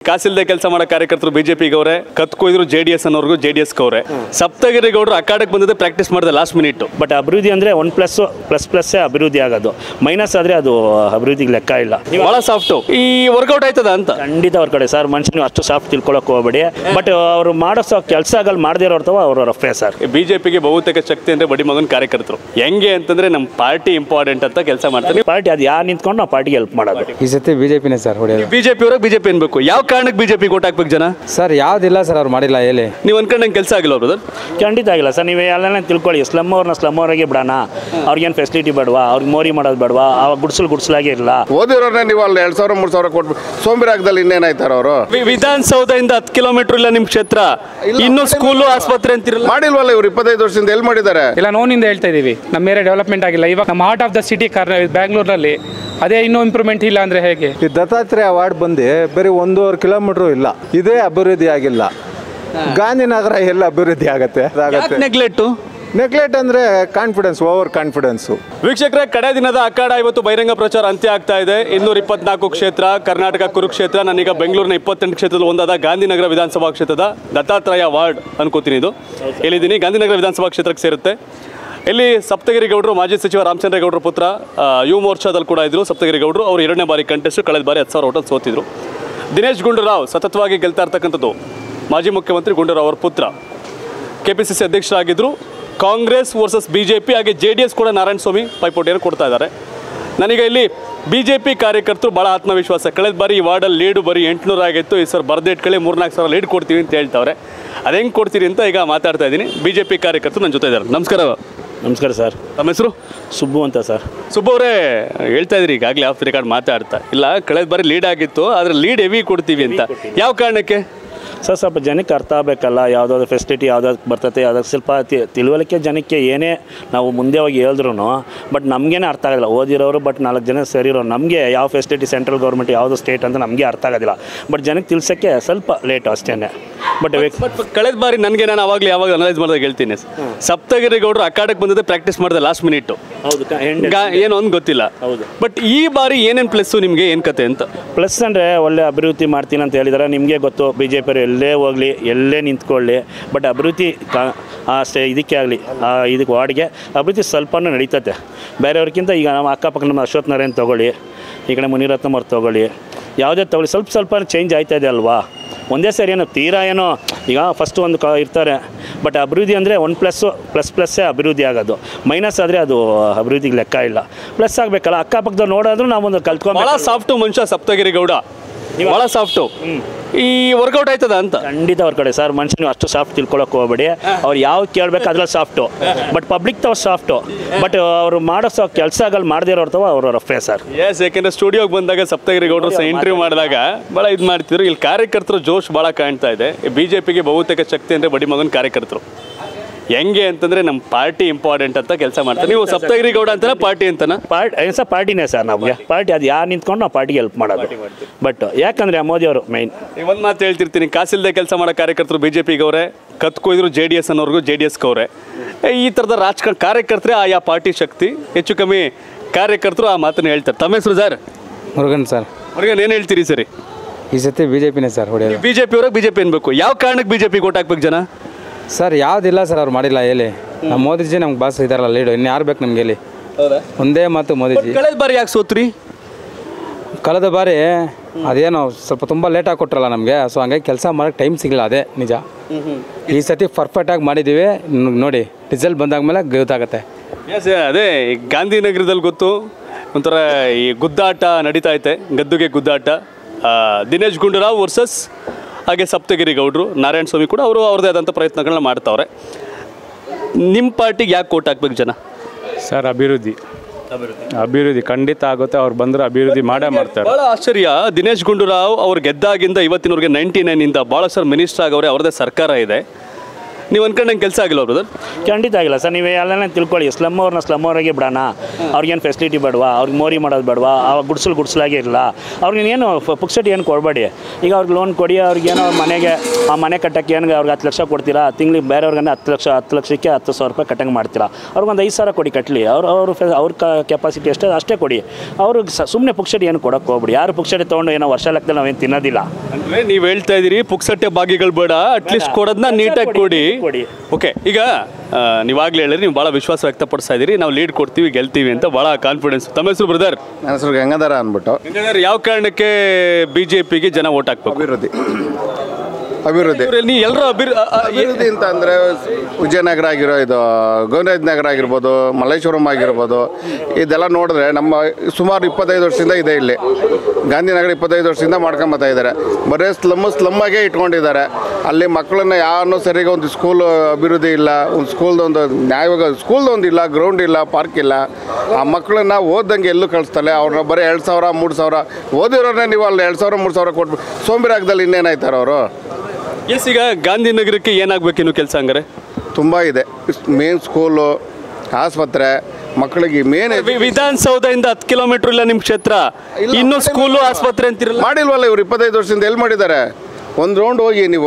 ಕಾಸಿಲ್ದೆ ಕೆಲಸ ಮಾಡೋ ಕಾರ್ಯಕರ್ತರು ಬಿಜೆಪಿಗೆ ಅವರೇ ಕತ್ಕೊಯ್ದ್ರು ಜೆ ಡಿ ಎಸ್ ಅನ್ನೋರ್ಗು ಜೆ ಡಿ ಎಸ್ ಅವರೇ ಸಪ್ತಗಿರಿ ಗೌಡರು ಅಖಾಡಕ್ಕೆ ಬಂದಿದ್ದೆ ಪ್ರಾಕ್ಟೀಸ್ ಮಾಡಿದೆ ಲಾಸ್ಟ್ ಮಿನಿಟ್ ಬಟ್ ಅಭಿವೃದ್ಧಿ ಅಂದರೆ ಒನ್ ಪ್ಲಸ್ ಪ್ಲಸ್ ಪ್ಲಸ್ಸೇ ಅಭಿವೃದ್ಧಿ ಆಗೋದು ಮೈನಸ್ ಆದರೆ ಅದು ಅಭಿವೃದ್ಧಿಗೆ ಲೆಕ್ಕ ಇಲ್ಲ ನೀವು ಬಹಳ ಸಾಫ್ಟು ಈ ವರ್ಕೌಟ್ ಆಯ್ತದ ಅಂತ ಖಂಡಿತ ಅವ್ರ ಕಡೆ ಸರ್ ಮನುಷ್ಯನಿಗೆ ಅಷ್ಟು ಸಾಫ್ಟ್ ತಿಳ್ಕೊಳಕ್ಕೆ ಹೋಗ್ಬೇಡಿ ಬಟ್ ಅವರು ಮಾಡೋ ಸ ಕೆಲಸಗಳು ಮಾಡದೇ ಇರೋರ್ತವ ಅವ್ರ ರಫೇ ಸರ್ ಬಿಜೆಪಿಗೆ ಬಹುತೇಕ ಶಕ್ತಿ ಅಂದ್ರೆ ಬಡಿ ಮಗನ್ ಕಾರ್ಯಕರ್ತರು ಹೆಂಗೆ ಅಂತಂದ್ರೆ ನಮ್ಮ ಪಾರ್ಟಿ ಇಂಪಾರ್ಟೆಂಟ್ ಅಂತ ಕೆಲಸ ಮಾಡ್ತಾರೆ ಪಾರ್ಟಿ ಅದು ಯಾರು ನಿಂತ್ಕೊಂಡು ನಾವು ಪಾರ್ಟಿಗೆ ಹೆಲ್ಪ್ ಮಾಡೋದು ಈ ಸತಿ ಬಿ ಜೆ ಪಿನೇ ಸರ್ ಹೊಡೆಯೋದು ಬಿಜೆಪಿ ಅವ್ರಿಗೆ ಬಿಜೆಪಿ ಅನ್ಬೇಕು ಯಾವ ಕಾರಣಕ್ಕೆ ಬಿಜೆಪಿ ಓಟ್ ಹಾಕ್ಬೇಕು ಜನ ಸರ್ ಯಾವುದಿಲ್ಲ ಸರ್ ಅವ್ರು ಮಾಡಿಲ್ಲ ಹೇಳಿ ನೀವು ಅನ್ಕೊಂಡಂಗೆ ಕೆಲಸ ಆಗಿಲ್ಲ ಬ್ರದರ್ ಖಂಡಿತ ಆಗಿಲ್ಲ ಸರ್ ನೀವು ಎಲ್ಲ ತಿಳ್ಕೊಳ್ಳಿ ಸ್ಲಮ್ ಅವ್ರನ್ನ ಸ್ಲಮ್ ಅವ್ರಿಗೆ ಬಿಡೋಣ ಅವ್ರಿಗೇನು ಫೆಸಿಲಿಟಿ ಬೇಡವಾ ಅವ್ರಿಗೆ ಮೋರಿ ಮಾಡೋದು ಬೇಡವಾ ಆ ಗುಡ್ಸಲ್ ಗುಡ್ಸಲಾಗೆ ಇರಲ್ಲ ಓದಿರೋರ್ನೇ ನೀವು ಅಲ್ಲಿ ಎರಡು ಸಾವಿರ ಮೂರು ಸಾವಿರ ಕೊಟ್ಬಿಟ್ಟು ಸೋಂಬಿರಾಗದಲ್ಲಿ ಇನ್ನೇನಾಯ್ತಾರ ಅವರು ವಿಧಾನಸೌಧದಿಂದ ಹತ್ತು ಕಿಲೋಮೀಟರ್ ಇಲ್ಲ ನಿಮ್ ಕ್ಷೇತ್ರ ಇನ್ನು ಸ್ಕೂಲು ಆಸ್ಪತ್ರೆ ಅಂತಿರಲ್ಲ ಮಾಡಿಲ್ವಲ್ಲ ಇವ್ರು ಇಪ್ಪತ್ತೈದು ವರ್ಷದಿಂದ ಎಲ್ಲಿ ಮಾಡಿದ್ದಾರೆ ಇಲ್ಲ ನೋನಿಂದ ಹೇಳ್ತಾ ಇದ್ದೀವಿ ನಮ್ಮ ಏರಿಯಾ ಡೆವಲಪ್ಮೆಂಟ್ ಆಗಿಲ್ಲ ಇವಾಗ ನಮ್ಮ ಹಾರ್ಟ್ ಆಫ್ ದ ಸಿಟಿ ಕರ್ನ ಬ್ಯಾಂಗ್ಳೂರ್ನಲ್ಲಿ ಅದೇ ಇನ್ನೂ ಇಂಪ್ರೂವ್ಮೆಂಟ್ ಇಲ್ಲ ಅಂದರೆ ಹೇಗೆ ಈ ದತ್ತಾತ್ರೇಯ ವಾರ್ಡ್ ಬಂದು ಬರೀ ಒಂದೂವರೆ ಕಿಲೋಮೀಟ್ರು ಇಲ್ಲ ಇದೇ ಅಭಿವೃದ್ಧಿ ಆಗಿಲ್ಲ ಗಾಂಧಿನಗರ ಎಲ್ಲ ಅಭಿವೃದ್ಧಿ ಆಗತ್ತೆ ಅದಾಗತ್ತೆ ನೆಗ್ಲೆಕ್ಟು ನೆಗ್ಲೆಕ್ಟ್ ಅಂದ್ರೆ ಕಾನ್ಫಿಡೆನ್ಸ್ ಓವರ್ ಕಾನ್ಫಿಡೆನ್ಸು ವೀಕ್ಷಕರೇ ಕಡೆ ದಿನದ ಅಖಾಡ ಇವತ್ತು ಬಹಿರಂಗ ಪ್ರಚಾರ ಅಂತ್ಯ ಆಗ್ತಾ ಇದೆ ಇನ್ನೂರ ಇಪ್ಪತ್ನಾಲ್ಕು ಕ್ಷೇತ್ರ ಕರ್ನಾಟಕ ಕುರುಕ್ಷೇತ್ರ ನಾನೀಗ ಬೆಂಗಳೂರಿನ ಇಪ್ಪತ್ತೆಂಟು ಕ್ಷೇತ್ರದಲ್ಲಿ ಒಂದಾದ ಗಾಂಧಿನಗರ ವಿಧಾನಸಭಾ ಕ್ಷೇತ್ರದ ದತ್ತಾತ್ರೇಯ ವಾರ್ಡ್ ಅನ್ಕೋತೀನಿ ಇದು ಇಲ್ಲಿದ್ದೀನಿ ಗಾಂಧಿನಗರ ವಿಧಾನಸಭಾ ಕ್ಷೇತ್ರಕ್ಕೆ ಸೇರುತ್ತೆ ಇಲ್ಲಿ ಸಪ್ತಗಿರಿ ಗೌಡರು ಮಾಜಿ ಸಚಿವ ರಾಮಚಂದ್ರ ಗೌಡರ ಪುತ್ರ ಆ, ಯುವ ಮೋರ್ಚಾದಲ್ಲಿ ಕೂಡ ಇದ್ರು ಸಪ್ತಗಿರಿ ಗೌಡರು ಅವರು ಎರಡನೇ ಬಾರಿ ಕಂಟೆಸ್ಟ್ ಕಳೆದ ಬಾರಿ ಹತ್ತು ಸಾವಿರ ಓಟಲ್ಲಿ ಸೋತಿದ್ರು ದಿನೇಶ್ ಗುಂಡೂರಾವ್ ಸತತವಾಗಿ ಗೆಲ್ತಾ ಇರ್ತಕ್ಕಂಥದ್ದು ಮಾಜಿ ಮುಖ್ಯಮಂತ್ರಿ ಗುಂಡೂರಾವ್ ಅವರ ಪುತ್ರ ಕೆ ಪಿ ಸಿ ಸಿ ಅಧ್ಯಕ್ಷರಾಗಿದ್ದರು Congress versus B J P ಹಾಗೆ ಜೆ ಡಿ ಎಸ್ ಕೂಡ ನಾರಾಯಣ ಸ್ವಾಮಿ ಪೈಪೋಟಿಯನ್ನು ಕೊಡ್ತಾ ಇದ್ದಾರೆ ನನಗೆ ಇಲ್ಲಿ ಬಿ ಜೆ ಪಿ ಕಾರ್ಯಕರ್ತರು ಭಾಳ ಆತ್ಮವಿಶ್ವಾಸ ಕಳೆದ ಬಾರಿ ಈ ವಾರ್ಡಲ್ಲಿ ಲೀಡು ಬರೀ ಎಂಟುನೂರು ಆಗಿತ್ತು ಈ ಸರ್ ಬರ್ದೇ ಇಟ್ಕೊಳ್ಳಿ ಮೂರ್ನಾಲ್ಕು ಸಾವಿರ ಲೀಡ್ ಕೊಡ್ತೀವಿ ಅಂತ ಹೇಳ್ತಾವ್ರೆ ಅದು ಹೆಂಗೆ ಕೊಡ್ತೀರಿ ಅಂತ ಈಗ ಮಾತಾಡ್ತಾ ಇದ್ದೀನಿ ಬಿ ಜೆ ಪಿ ಕಾರ್ಯಕರ್ತರು ನನ್ನ ಜೊತೆ ಇದ್ದಾರೆ ನಮಸ್ಕಾರ ನಮಸ್ಕಾರ ಸರ್ ನಮ್ಮ ಹೆಸರು ಸುಬ್ಬು ಅಂತ ಸರ್ ಸುಬ್ಬ ಅವರೇ ಹೇಳ್ತಾ ಇದ್ರಿ ಈಗಾಗಲೇ ಆಫ್ ರೆಕಾರ್ಡ್ ಮಾತಾಡ್ತಾ ಇಲ್ಲ ಕಳೆದ ಬಾರಿ ಲೀಡ್ ಆಗಿತ್ತು ಆದರೆ ಲೀಡ್ ಹೆವಿ ಕೊಡ್ತೀವಿ ಅಂತ ಯಾವ ಕಾರಣಕ್ಕೆ ಸರ್ ಸ್ವಲ್ಪ ಜನಕ್ಕೆ ಅರ್ಥ ಆಗಬೇಕಲ್ಲ ಯಾವುದಾದ್ರು ಫೆಸಿಲಿಟಿ ಯಾವುದಾದ್ರು ಬರ್ತೈತೆ ಯಾವುದಾದ್ರು ಸ್ವಲ್ಪ ತಿ- ತಿಳುವಳಿಕೆ ಜನಕ್ಕೆ ಏನೇ ನಾವು ಮುಂದೆ ಹೋಗಿ ಹೇಳಿದ್ರು ಬಟ್ ನಮಗೇನೆ ಅರ್ಥ ಆಗೋದಿಲ್ಲ ಓದಿರೋರು ಬಟ್ ನಾಲ್ಕು ಜನ ಸೇರಿರೋರು ನಮಗೆ ಯಾವ ಫೆಸಿಲಿಟಿ ಸೆಂಟ್ರಲ್ ಗೌರ್ಮೆಂಟ್ ಯಾವುದು ಸ್ಟೇಟ್ ಅಂತ ನಮಗೆ ಅರ್ಥ ಆಗೋದಿಲ್ಲ ಬಟ್ ಜನಕ್ಕೆ ತಿಳ್ಸೋಕ್ಕೆ ಸ್ವಲ್ಪ ಲೇಟ್ ಅಷ್ಟೇ ಬಟ್ ಬಟ್ ಕಳೆದ ಬಾರಿ ನನಗೆ ನಾನು ಅವಾಗಲೇ ಯಾವಾಗ ಅನಲೈಸ್ ಮಾಡಿದಾಗ ಹೇಳ್ತೀನಿ ಸಪ್ತಗಿರಿ ಗೌಡರು ಅಖಾಡಕ್ಕೆ ಬಂದಿದ್ದೆ ಪ್ರಾಕ್ಟೀಸ್ ಮಾಡಿದೆ ಲಾಸ್ಟ್ ಮಿನಿಟ್ ಹೌದು ಏನು ಒಂದು ಗೊತ್ತಿಲ್ಲ ಹೌದು. ಬಟ್ ಈ ಬಾರಿ ಏನೇನು ಪ್ಲಸ್ಸು ನಿಮಗೆ ಏನು ಕತೆ ಅಂತ ಪ್ಲಸ್ ಅಂದರೆ ಒಳ್ಳೆ ಅಭಿವೃದ್ಧಿ ಮಾಡ್ತೀನಿ ಅಂತ ಹೇಳಿದ್ದಾರೆ ನಿಮಗೆ ಗೊತ್ತು ಬಿ ಜೆ ಪಿಯವರು ಎಲ್ಲೇ ಹೋಗಲಿ ಎಲ್ಲೇ ನಿಂತ್ಕೊಳ್ಳಿ ಬಟ್ ಅಭಿವೃದ್ಧಿ ಕಾ ಆ ಸ್ಟೇ ಇದಕ್ಕೆ ಆಗಲಿ ಆ ಇದಕ್ಕೆ ವಾರ್ಡ್ಗೆ ಅಭಿವೃದ್ಧಿ ಸ್ವಲ್ಪನೂ ನಡೀತದೆ ಬೇರೆಯವ್ರಿಗಿಂತ ಈಗ ನಮ್ಮ ಅಕ್ಕಪಕ್ಕ ನಮ್ಮ ಅಶ್ವಥ್ ನಾರಾಯಣ್ ತೊಗೊಳ್ಳಿ ಈ ಕಡೆ ಮುನಿರತ್ನಮ್ ಅವ್ರು ತೊಗೊಳ್ಳಿ ಯಾವುದೇ ತೊಗೊಳ್ಳಿ ಸ್ವಲ್ಪ ಸ್ವಲ್ಪ ಚೇಂಜ್ ಆಯ್ತಾ ಇದೆ ಅಲ್ವಾ ಒಂದೇ ಸರಿ ಏನೋ ತೀರಾ ಏನೋ ಈಗ ಫಸ್ಟ್ ಒಂದು ಕ ಇರ್ತಾರೆ ಬಟ್ ಅಭಿವೃದ್ಧಿ ಅಂದರೆ ಒನ್ ಪ್ಲಸ್ಸು ಪ್ಲಸ್ ಪ್ಲಸ್ಸೇ ಅಭಿವೃದ್ಧಿ ಆಗೋದು ಮೈನಸ್ ಆದರೆ ಅದು ಅಭಿವೃದ್ಧಿಗೆ ಲೆಕ್ಕ ಇಲ್ಲ ಪ್ಲಸ್ ಆಗಬೇಕಲ್ಲ ಅಕ್ಕಪಕ್ಕದವ್ರು ನೋಡೋದ್ರು ನಾವೊಂದು ಭಾಳ ಕಲ್ತ್ಕೊಂಡು ಸಾಫ್ಟು ಮನುಷ್ಯ ಸಪ್ತಗಿರಿ ಗೌಡ ಭಾಳ ಸಾಫ್ಟು ಈ ವರ್ಕೌಟ್ ಆಯ್ತದ ಅಂತ ಖಂಡಿತ ಅವ್ರ ಕಡೆ ಸರ್ ಮನುಷ್ಯನಿಗೆ ಅಷ್ಟು ಸಾಫ್ಟ್ ತಿಳ್ಕೊಳಕ್ಕೆ ಹೋಗ್ಬೇಡಿ ಅವ್ರು ಯಾವ ಕೇಳ್ಬೇಕು ಅದ್ರಲ್ಲಿ ಸಾಫ್ಟು ಬಟ್ ಪಬ್ಲಿಕ್ ತಾವು ಸಾಫ್ಟು ಬಟ್ ಅವರು ಮಾಡೋ ಸ ಕೆಲಸಗಳು ಮಾಡದೇ ಇರೋರ್ತವ ಅವ್ರ ರಫೇ ಸರ್ ಎಸ್ ಯಾಕೆಂದ್ರೆ ಸ್ಟುಡಿಯೋಗೆ ಬಂದಾಗ ಸಪ್ತಗಿರಿ ಗೌಡರು ಸಹ ಇಂಟರ್ವ್ಯೂ ಮಾಡಿದಾಗ ಭಾಳ ಇದು ಮಾಡ್ತಿದ್ರು ಇಲ್ಲಿ ಕಾರ್ಯಕರ್ತರು ಜೋಶ್ ಭಾಳ ಕಾಣ್ತಾ ಇದೆ ಬಿ ಜೆ ಪಿಗೆ ಬಹುತೇಕ ಶಕ್ತಿ ಅಂದರೆ ಬಡಿ ಮಗನ ಕಾರ್ಯಕರ್ತರು ಹೆಂಗೆ ಅಂತಂದ್ರೆ ನಮ್ಮ ಪಾರ್ಟಿ ಇಂಪಾರ್ಟೆಂಟ್ ಅಂತ ಕೆಲಸ ಮಾಡ್ತಾರೆ ನೀವು ಸಪ್ತಗಿರಿ ಗೌಡ ಅಂತಾನ ಪಾರ್ಟಿ ಅಂತನಾ ಪಾರ್ಟಿ ಸರ್ ಪಾರ್ಟಿನೇ ಸರ್ ನಮಗೆ ಪಾರ್ಟಿ ಅದು ಯಾರು ನಿಂತ್ಕೊಂಡು ನಾವು ಪಾರ್ಟಿಗೆ ಹೆಲ್ಪ್ ಮಾಡೋದು ಬಟ್ ಯಾಕಂದರೆ ಮೋದಿ ಅವರು ಮೈನ್ ಒಂದು ಮಾತು ಹೇಳ್ತಿರ್ತೀನಿ ಕಾಸಿಲ್ದೆ ಕೆಲಸ ಮಾಡೋ ಕಾರ್ಯಕರ್ತರು ಬಿ ಜೆ ಪಿಗೆ ಅವರೇ ಕತ್ಕೊಯ್ದ್ರು ಜೆ ಡಿ ಎಸ್ ಅನ್ನೋರ್ಗು ಜೆ ಡಿ ಎಸ್ಗೆ ಅವರೇ ಈ ಥರದ ರಾಜಕಾರಣ ಕಾರ್ಯಕರ್ತರೇ ಆಯಾ ಪಾರ್ಟಿ ಶಕ್ತಿ ಹೆಚ್ಚು ಕಮ್ಮಿ ಕಾರ್ಯಕರ್ತರು ಆ ಮಾತನ್ನು ಹೇಳ್ತಾರೆ ತಮ್ಮ ಹೆಸರು ಸರ್ ಮುರುಗನ್ ಸರ್ ಅವ್ರಿಗೆ ಏನು ಹೇಳ್ತೀರಿ ಸರಿ ಈ ಸತಿ ಬಿ ಜೆ ಪಿನೇ ಸರ್ ಹೊಡೆಯೋದು ಬಿ ಜೆ ಪಿ ಅವ್ರಿಗೆ ಬಿ ಜೆ ಪಿ ಅನ್ಬೇಕು ಯಾವ ಕಾರಣಕ್ಕೆ ಬಿ ಜೆ ಪಿ ಓಟ್ ಹಾಕ್ಬೇಕು ಜನ ಸರ್ ಯಾವುದಿಲ್ಲ ಸರ್ ಅವ್ರು ಮಾಡಿಲ್ಲ ಹೇಳಿ ನಮ್ಮ ಮೋದಿಜಿ ನಮ್ಗೆ ಬಾಸ್ ಇದಾರಲ್ಲ ಲೀಡು ಇನ್ನು ಯಾರು ಬೇಕು ನಮ್ಗೆ ಹೇಳಿ ಒಂದೇ ಮಾತು ಮೋದಿಜಿ ಕಳೆದ ಬಾರಿ ಯಾಕೆ ಸೋತ್ರಿ ಕಳೆದ ಬಾರಿ ಅದೇನೋ ಸ್ವಲ್ಪ ತುಂಬ ಲೇಟಾಗಿ ಕೊಟ್ರಲ್ಲ ನಮಗೆ ಸೊ ಹಂಗಾಗಿ ಕೆಲಸ ಮಾಡೋಕ್ಕೆ ಟೈಮ್ ಸಿಗಲ್ಲ ಅದೇ ನಿಜ ಈ ಸತಿ ಪರ್ಫೆಕ್ಟಾಗಿ ಮಾಡಿದ್ದೀವಿ ನ್- ನೋಡಿ ರಿಸಲ್ಟ್ ಬಂದಾದ್ಮೇಲೆ ಗೊತ್ತಾಗತ್ತೆ ಎಸ್ ಅದೇ ಈ ಗಾಂಧಿನಗರದಲ್ಲಿ ಗೊತ್ತು ಒಂಥರ ಈ ಗುದ್ದಾಟ ನಡೀತಾ ಐತೆ ಗದ್ದುಗೆ ಗುದ್ದಾಟ ಆ, ದಿನೇಶ್ ಗುಂಡೂರಾವ್ ವರ್ಸಸ್ ಹಾಗೆ ಸಪ್ತಗಿರಿ ಗೌಡ್ರು ನಾರಾಯಣ ಸ್ವಾಮಿ ಕೂಡ ಅವರು ಅವ್ರದ್ದೇ ಆದಂಥ ಪ್ರಯತ್ನಗಳನ್ನ ಮಾಡ್ತಾವ್ರೆ ನಿಮ್ಮ ಪಾರ್ಟಿಗೆ ಯಾಕೆ ಕೋಟ್ ಹಾಕ್ಬೇಕು ಜನ ಸರ್ ಅಭಿವೃದ್ಧಿ ಅಭಿವೃದ್ಧಿ ಖಂಡಿತ ಆಗುತ್ತೆ ಅವ್ರು ಬಂದ್ರೆ ಅಭಿವೃದ್ಧಿ ಮಾಡೇ ಮಾಡ್ತಾರೆ ಭಾಳ ಆಶ್ಚರ್ಯ ದಿನೇಶ್ ಗುಂಡೂರಾವ್ ಅವ್ರು ಗೆದ್ದಾಗಿಂದ ಇವತ್ತಿನವರೆಗೆ ನೈಂಟಿ ನೈನಿಂದ ಭಾಳ ಸರ್ ಮಿನಿಸ್ಟರ್ ಆಗವ್ರೆ ಅವ್ರದ್ದೇ ಸರ್ಕಾರ ಇದೆ ನೀವು ಅನ್ಕೊಂಡಂಗೆ ಕೆಲಸ ಆಗಿಲ್ಲ ಬ್ರದರ್ ಖಂಡಿತ ಆಗಿಲ್ಲ ಸರ್ ನೀವು ಎಲ್ಲ ತಿಳ್ಕೊಳ್ಳಿ ಸ್ಲಮ್ ಅವ್ರನ್ನ ಸ್ಲಮ್ ಅವ್ರಿಗೆ ಬಿಡೋಣ ಅವ್ರಿಗೇನು ಫೆಸಿಲಿಟಿ ಬೇಡವಾ ಅವ್ರಿಗೆ ಮೋರಿ ಮಾಡೋದು ಬೇಡವಾ ಆ ಗುಡ್ಸಲು ಗುಡ್ಸಲಾಗೆ ಇರಲ್ಲ ಅವ್ರಿಗೆ ಏನು ಪುಕ್ಸಟಿ ಏನು ಕೊಡಬೇಡಿ ಈಗ ಅವ್ರಿಗೆ ಲೋನ್ ಕೊಡಿ ಅವ್ರಿಗೆ ಏನೋ ಅವ್ರ ಮನೆಗೆ ಆ ಮನೆ ಕಟ್ಟಕ್ಕೆ ಏನು ಅವ್ರಿಗೆ ಹತ್ತು ಲಕ್ಷ ಕೊಡ್ತೀರಾ ತಿಂಗ್ಳಿಗೆ ಬೇರೆಯವ್ರಿಗೆ ಹತ್ತು ಲಕ್ಷ ಹತ್ತು ಲಕ್ಷಕ್ಕೆ ಹತ್ತು ಸಾವಿರ ರೂಪಾಯಿ ಕಟ್ಟಂಗೆ ಮಾಡ್ತೀರಾ ಅವ್ರಿಗೊಂದು ಐದು ಸಾವಿರ ಕೊಡಿ ಕಟ್ಟಲಿ ಅವ್ರು ಅವ್ರ ಫೆ ಅವ್ರ ಕೆಪಾಸಿಟಿ ಅಷ್ಟೇ ಅಷ್ಟೇ ಕೊಡಿ ಅವ್ರಿಗೆ ಸುಮ್ಮನೆ ಪುಕ್ಸಟಿ ಏನು ಕೊಡೋಕೆ ಹೋಗ್ಬಿಡಿ ಯಾರು ಪುಕ್ಸಟಿ ತೊಗೊಂಡು ಏನೋ ವರ್ಷ ಲೆಕ್ಕದಲ್ಲಿ ನಾವೇನು ತಿನ್ನೋದಿಲ್ಲ ಅಂದ್ರೆ ನೀವು ಹೇಳ್ತಾ ಇದೀರಿ ಪುಕ್ಸಟ್ಟೆ ಬಾಗಿಗಳು ಬೇಡ ಅಟ್ಲೀಸ್ಟ್ ಕೊಡೋದನ್ನ ನೀಟಾಗಿ ಕೊಡಿ ಕೊಡಿ. ಓಕೆ ಈಗ ಆ, ನೀವಾಗ್ಲೇ ಹೇಳಿರಿ ನೀವು ಭಾಳ ವಿಶ್ವಾಸ ವ್ಯಕ್ತಪಡಿಸ್ತಾ ಇದೀರಿ ನಾವು ಲೀಡ್ ಕೊಡ್ತೀವಿ ಗೆಲ್ತೀವಿ ಅಂತ ಭಾಳ ಕಾನ್ಫಿಡೆನ್ಸ್ ತಮ್ಮ ಹೆಸರು ಬ್ರದರ್ ನನ್ನ ಹೆಸರು ಗಂಗಾಧರ ಅಂದ್ಬಿಟ್ಟು ಯಾವ ಕಾರಣಕ್ಕೆ ಬಿಜೆಪಿಗೆ ಜನ ಓಟ್ ಹಾಕ್ಬೇಕು ಅಭಿವೃದ್ಧಿ ಅಭಿವೃದ್ಧಿ ಇವ್ರಲ್ಲಿ ನೀವು ಎಲ್ಲರೂ ಅಭಿವೃ ಅ- ಅ- ಅಭಿವೃದ್ಧಿ ಅಂತ ಅಂದರೆ ವಿಜಯನಗರ ಆಗಿರೋ ಇದು ಗೋವಿಂದರಾಜ ನಗರ ಆಗಿರ್ಬೋದು ಮಲ್ಲೇಶ್ವರಂ ಆಗಿರ್ಬೋದು ಇದೆಲ್ಲ ನೋಡಿದ್ರೆ ನಮ್ಮ ಸುಮಾರು ಇಪ್ಪತ್ತೈದು ವರ್ಷದಿಂದ ಇದೆ ಇಲ್ಲಿ ಗಾಂಧಿನಗರ ಇಪ್ಪತ್ತೈದು ವರ್ಷದಿಂದ ಮಾಡ್ಕೊಂಬತ್ತಾ ಇದ್ದಾರೆ ಬರೀ ಸ್ಲಮ್ ಸ್ಲಮ್ಮಾಗೇ ಇಟ್ಕೊಂಡಿದ್ದಾರೆ ಅಲ್ಲಿ ಮಕ್ಕಳನ್ನ ಯಾರನ್ನೂ ಸರಿಯಾಗಿ ಒಂದು ಸ್ಕೂಲ್ ಅಭಿವೃದ್ಧಿ ಇಲ್ಲ ಒಂದು ಸ್ಕೂಲ್ದೊಂದು ನ್ಯಾಯವಾಗ ಸ್ಕೂಲ್ದೊಂದು ಇಲ್ಲ ಗ್ರೌಂಡ್ ಇಲ್ಲ ಪಾರ್ಕ್ ಇಲ್ಲ ಆ ಮಕ್ಕಳನ್ನ ಓದ್ದಂಗೆ ಎಲ್ಲೂ ಕಳಿಸ್ತಾರೆ ಅವ್ರನ್ನ ಬರೀ ಎರಡು ಸಾವಿರ ಮೂರು ಸಾವಿರ ಓದಿರೋರನ್ನೇ ನೀವು ಅಲ್ಲಿ ಎರಡು ಸಾವಿರ ಮೂರು ಸಾವಿರ ಕೊಟ್ಬಿಟ್ಟು ಸೋಂಬೇರಾಗದಲ್ಲಿ ಇನ್ನೇನಾಯ್ತಾರೆ ಅವರು ಎಸ್ ಈಗ ಗಾಂಧಿನಗರಕ್ಕೆ ಏನಾಗಬೇಕು ಇನ್ನು ಕೆಲಸ ಹಂಗಾರೆ ತುಂಬ ಇದೆ ಮೇನ್ ಸ್ಕೂಲು ಆಸ್ಪತ್ರೆ ಮಕ್ಕಳಿಗೆ ಮೇನ್ ವಿ- ವಿಧಾನಸೌಧದಿಂದ ಹತ್ತು ಕಿಲೋಮೀಟರ್ ಇಲ್ಲ ನಿಮ್ಮ ಕ್ಷೇತ್ರ ಇನ್ನು ಸ್ಕೂಲು ಆಸ್ಪತ್ರೆ ಅಂತಿರಲ್ಲ ಮಾಡಿಲ್ವಲ್ಲ ಇವ್ರು ಇಪ್ಪತ್ತೈದು ವರ್ಷದಿಂದ ಎಲ್ಲಿ ಮಾಡಿದ್ದಾರೆ ಒಂದು ರೌಂಡ್ ಹೋಗಿ ನೀವು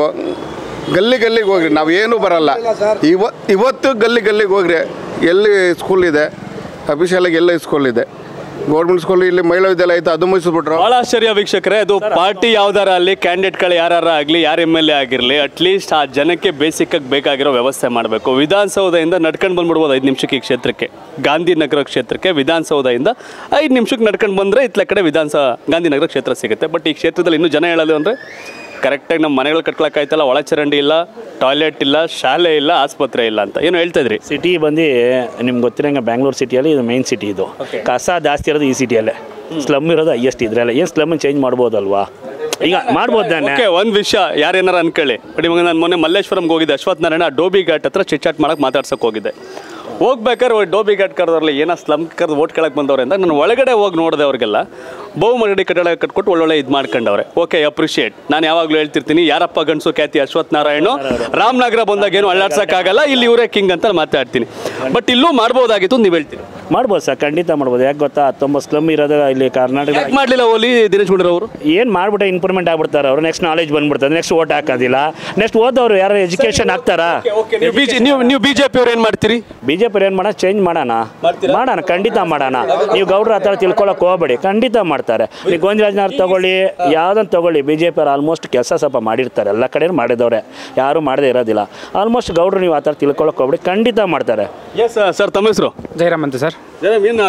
ಗಲ್ಲಿ ಗಲ್ಲಿಗೆ ಹೋಗ್ರಿ ನಾವು ಏನೂ ಬರಲ್ಲ ಇವ ಇವತ್ತು ಗಲ್ಲಿ ಗಲ್ಲಿಗೆ ಹೋಗ್ರಿ ಎಲ್ಲಿ ಸ್ಕೂಲ್ ಇದೆ ಅಫಿಷಿಯಲಾಗಿ ಎಲ್ಲ ಸ್ಕೂಲ್ ಇದೆ ಗೌರ್ಮೆಂಟ್ ಸ್ಕೂಲ್ ಇಲ್ಲಿ ಮಹಿಳಾ ವಿದ್ಯಾಲಯ ಐತೆ ಅದು ಮುಗಿಸ್ಬಿಟ್ರು ಬಹಳ ಆಶ್ಚರ್ಯ ವೀಕ್ಷಕರೇ ಅದು ಪಾರ್ಟಿ ಯಾವ್ದಾರ ಅಲ್ಲಿ ಕ್ಯಾಂಡಿಡೇಟ್ಗಳು ಯಾರು ಆಗಲಿ ಯಾರು ಎಮ್ ಎಲ್ ಎ ಆಗಿರಲಿ ಅಟ್ಲೀಸ್ಟ್ ಆ ಜನಕ್ಕೆ ಬೇಸಿಕ್ ಆಗಿ ಬೇಕಾಗಿರೋ ವ್ಯವಸ್ಥೆ ಮಾಡಬೇಕು ವಿಧಾನಸೌಧದಿಂದ ನಡ್ಕೊಂಡು ಬಂದ್ಬಿಡ್ಬೋದು ಐದು ನಿಮಿಷಕ್ಕೆ ಈ ಕ್ಷೇತ್ರಕ್ಕೆ ಗಾಂಧಿನಗರ ಕ್ಷೇತ್ರಕ್ಕೆ ವಿಧಾನಸೌಧದಿಂದ ಐದು ನಿಮಿಷಕ್ಕೆ ನಡ್ಕೊಂಡು ಬಂದರೆ ಇತ್ಲ ಕಡೆ ವಿಧಾನಸೌ ಗಾಂಧಿನಗರ ಕ್ಷೇತ್ರ ಸಿಗುತ್ತೆ ಬಟ್ ಈ ಕ್ಷೇತ್ರದಲ್ಲಿ ಇನ್ನೂ ಜನ ಹೇಳೋದು ಅಂದರೆ ಕರೆಕ್ಟಾಗಿ ನಮ್ಮ ಮನೆಗಳು ಕಟ್ಕೊಳಕ್ಕಾಯ್ತಲ್ಲ ಒಳಚರಂಡಿ ಇಲ್ಲ ಟಾಯ್ಲೆಟ್ ಇಲ್ಲ ಶಾಲೆ ಇಲ್ಲ ಆಸ್ಪತ್ರೆ ಇಲ್ಲ ಅಂತ ಏನು ಹೇಳ್ತಾ ಇದ್ರಿ ಸಿಟಿ ಬಂದು ನಿಮ್ಗೆ ಗೊತ್ತಿರಂಗೆ ಬ್ಯಾಂಗ್ಳೂರು ಸಿಟಿಯಲ್ಲಿ ಇದು ಮೇನ್ ಸಿಟಿ ಇದು ಕಸ ಜಾಸ್ತಿ ಇರೋದು ಈ ಸಿಟಿಯಲ್ಲೇ ಸ್ಲಮ್ ಇರೋದು ಹೈಯೆಸ್ಟ್ ಇದ್ರಲ್ಲ ಏನು ಸ್ಲಮ್ ಚೇಂಜ್ ಮಾಡ್ಬೋದಲ್ವಾ ಈಗ ಮಾಡ್ಬೋದು ತಾನೆ ಓಕೆ ಒಂದು ವಿಷಯ ಯಾರೇನಾರು ಅನ್ಕೊಳ್ಳಿ ನೋಡಿ ಮಗ ನಾನು ಮೊನ್ನೆ ಮಲ್ಲೇಶ್ವರಂಗೆ ಹೋಗಿದ್ದೆ ಅಶ್ವಥ್ ನಾರಾಯಣ ಡೋಬಿ ಘಾಟ್ ಹತ್ರ ಚಿಟ್ಚಾಟ್ ಮಾಡಕ್ಕೆ ಮಾತಾಡ್ಸಕ್ಕೆ ಹೋಗಿದ್ದೆ ಹೋಗ್ಬೇಕಾದ್ರೆ ಒ- ಡೋಬಿ ಘಾಟ್ ಕರೆದವ್ರಲ್ಲ ಏನೋ ಸ್ಲಮ್ ಕರೆದು ಓಟ್ ಕೇಳಕ್ಕೆ ಬಂದವ್ರೆ ಅಂತ ನಾನು ಒಳಗಡೆ ಹೋಗಿ ನೋಡಿದೆ ಅವ್ರಿಗೆಲ್ಲ ಬಹುಮರಡಿ ಕಟ್ಟಡ ಕಟ್ಕೊಟ್ಟು ಒಳ್ಳೊಳ್ಳೆ ಇದು ಮಾಡ್ಕೊಂಡವ್ರೆ ಓಕೆ ಅಪ್ರಿಷಿಯೇಟ್ ನಾನು ಯಾವಾಗಲೂ ಹೇಳ್ತಿರ್ತೀನಿ ಯಾರಪ್ಪ ಗಂಡಸು ಖ್ಯಾತಿ ಅಶ್ವಥ್ ನಾರಾಯಣ ರಾಮನಗರ ಬಂದಾಗ ಏನು ಅಳ್ಳಾಡ್ಸೋಕ್ಕಾಗಲ್ಲ ಇಲ್ಲಿ ಇವರೇ ಕಿಂಗ್ ಅಂತ ಮಾತಾಡ್ತೀನಿ ಬಟ್ ಇಲ್ಲೂ ಮಾಡ್ಬೋದಾಗಿತ್ತು ನೀವು ಹೇಳ್ತೀನಿ ಮಾಡ್ಬೋದು ಸರ್ ಖಂಡಿತ ಮಾಡ್ಬೋದು ಯಾಕೆ ಗೊತ್ತಾ ಹತ್ತೊಂಬತ್ತು ಸ್ಲಮ್ ಇರೋದು ಇಲ್ಲಿ ಕರ್ನಾಟಕ ಯಾಕೆ ಮಾಡಲಿಲ್ಲ ಓಲಿ ದಿನೇಶ್ ಗುಂಡೂರಾವ್ ಅವರು ಏನು ಮಾಡ್ಬಿಟ್ಟೆ ಇಂಪ್ರೂವ್ಮೆಂಟ್ ಆಗ್ಬಿಡ್ತಾರೆ ಅವರು ನೆಕ್ಸ್ಟ್ ನಾಲೆಜ್ ಬಂದ್ಬಿಡ್ತಾರೆ ನೆಕ್ಸ್ಟ್ ಓಟ್ ಹಾಕೋದಿಲ್ಲ ನೆಕ್ಸ್ಟ್ ಓದೋರು ಯಾರು ಎಜುಕೇಷನ್ ಹಾಕ್ತಾರಾ ನೀವು ಬಿ ನೀವು ನೀವು ಬಿ ಜೆ ಪಿ ಅವ್ರು ಏನು ಮಾಡ್ತೀರಿ ಬಿ ಜೆ ಪಿ ಏನು ಮಾಡೋಣ ಚೇಂಜ್ ಮಾಡೋಣ ಮಾಡೋಣ ಖಂಡಿತ ಮಾಡೋಣ ನೀವು ಗೌಡ್ರ ಹತ್ರ ತಿಳ್ಕೊಳಕ್ಕೆ ಹೋಗ್ಬೇಡಿ ಖಂಡಿತ ಮಾಡ್ತಾರೆ ನೀವು ಗೋವಿಂದರಾಜನವ್ರು ತಗೊಳ್ಳಿ ಯಾವುದನ್ನು ತಗೊಳ್ಳಿ ಬಿ ಜೆ ಪಿ ಅವ್ರು ಆಲ್ಮೋಸ್ಟ್ ಕೆಲಸ ಸ್ವಲ್ಪ ಮಾಡಿರ್ತಾರೆ ಎಲ್ಲ ಕಡೆ ಮಾಡಿದವ್ರೆ ಯಾರು ಮಾಡದೇ ಇರೋದಿಲ್ಲ ಆಲ್ಮೋಸ್ಟ್ ಗೌಡ್ರು ನೀವು ಆ ಥರ ತಿಳ್ಕೊಳಕ್ಕೆ ಹೋಗ್ಬೇಡಿ ಖಂಡಿತ ಮಾಡ್ತಾರೆ ಎಸ್ ಸರ್ ತಮ್ಮ ಹೆಸರು ಜಯರಾಮ್ ಅಂತ ಸರ್ ಏನು